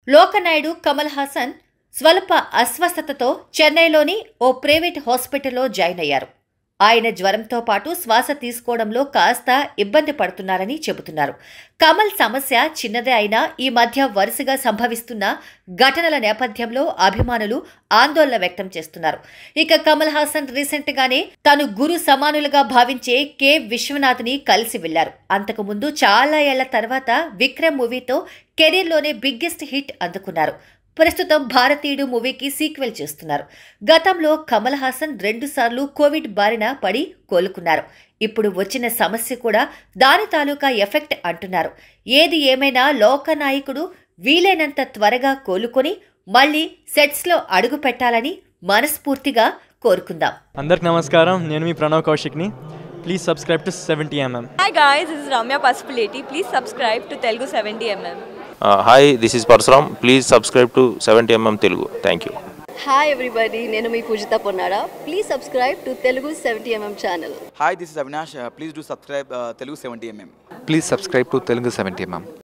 లోకనాయుడు కమల్ హాసన్ స్వల్ప అస్వస్థతతో చెన్నైలోని ఓ ప్రైవేట్ హాస్పిటల్లో జాయిన్ అయ్యారు ఆయన జ్వరంతో పాటు శ్వాస తీసుకోవడంలో కాస్త ఇబ్బంది పడుతున్నారని చెబుతున్నారు కమల్ సమస్య చిన్నదే అయినా ఈ మధ్య వరుసగా సంభవిస్తున్న ఘటనల నేపథ్యంలో అభిమానులు ఆందోళన వ్యక్తం చేస్తున్నారు ఇక కమల్ హాసన్ రీసెంట్ గానే తాను గురు సమానులుగా భావించే కె విశ్వనాథ్ని కలిసి వెళ్లారు అంతకుముందు చాలా ఏళ్ల తర్వాత విక్రమ్ మూవీతో కెరీర్లోనే బిగ్గెస్ట్ హిట్ అందుకున్నారు ప్రస్తుతం భారతీయుడు మూవీకి సీక్వెల్ చేస్తున్నారు గతంలో కమల్ హాసన్ రెండుసార్లు కోవిడ్ బారిన పడి కోలుకున్నారు ఇప్పుడు వచ్చిన సమస్య కూడా దాని తాలూకా ఎఫెక్ట్ అంటున్నారు ఏది ఏమైనా లోకనాయకుడు వీలైనంత త్వరగా కోలుకొని మళ్ళీ సెట్స్లో అడుగు పెట్టాలని మనస్ఫూర్తిగా కోరుకుందాం అందరికి నమస్కారం నేను మీ ప్రణవ్ కౌశిక్ని please subscribe to seventy M Hi guys, this is Ramya Pasupuleti. Please subscribe to Telugu 70mm. Hi this is Parashuram please subscribe to seventy MM Telugu thank you hi everybody నేను మీ Poojitha Ponnara please subscribe to Telugu seventy MM channel Hi, this is Avinash. Uh, please do subscribe uh, Telugu 70mm. Please subscribe to Telugu 70 mm.